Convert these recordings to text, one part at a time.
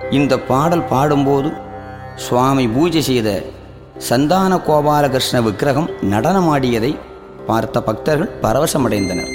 இந்த பாடல் பாடும்போது சுவாமி பூஜை செய்த சந்தான கோபாலகிருஷ்ண விக்கிரகம் நடனமாடியதை பார்த்த பக்தர்கள் பரவசமடைந்தனர்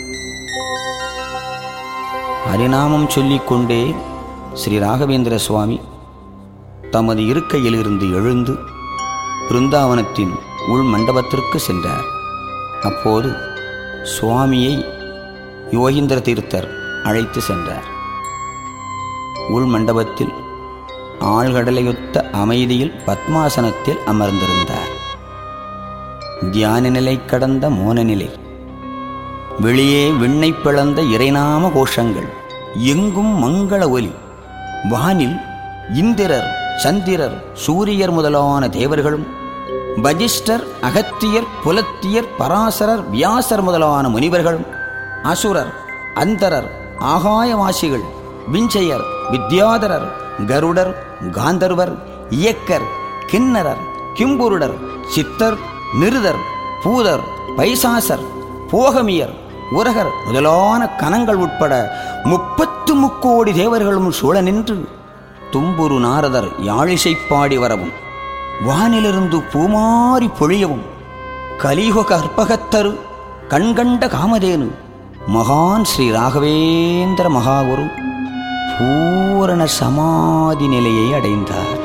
ஹரிநாமம் சொல்லிக்கொண்டே ஸ்ரீ ராகவேந்திர சுவாமி தமது இருக்கையிலிருந்து எழுந்து பிருந்தாவனத்தின் உள் மண்டபத்திற்கு சென்றார் அப்போது சுவாமியை யோகீந்திர தீர்த்தர் அழைத்து சென்றார் உள் மண்டபத்தில் ஆழ்கடலையொத்த அமைதியில் பத்மாசனத்தில் அமர்ந்திருந்தார் தியான நிலை கடந்த மோன நிலை வெளியே விண்ணை பிளந்த இறைநாம கோஷங்கள் எங்கும் மங்கள ஒலி வானில் இந்திரர் சந்திரர் சூரியர் முதலான தேவர்களும் வஜிஷ்டர் அகத்தியர் புலத்தியர் பராசரர் வியாசர் முதலான முனிவர்களும் அசுரர் அந்தரர் ஆகாயவாசிகள் விஞ்சையர் வித்யாதரர் கருடர் காந்தர்வர் இயக்கர் கிண்ணரர் கிம்புருடர் சித்தர் நிருதர் பூதர் பைசாசர் போகமியர் உரகர் முதலான கணங்கள் உட்பட முப்பத்து முக்கோடி தேவர்களும் சூழ நின்று தும்புரு நாரதர் யாழிசை பாடி வரவும் வானிலிருந்து பூமாரி பொழியவும் கலியுக கற்பகத்தரு கண்கண்ட காமதேனு மகான் ஸ்ரீ ராகவேந்திர மகாகுரு பூரண சமாதி நிலையை அடைந்தார்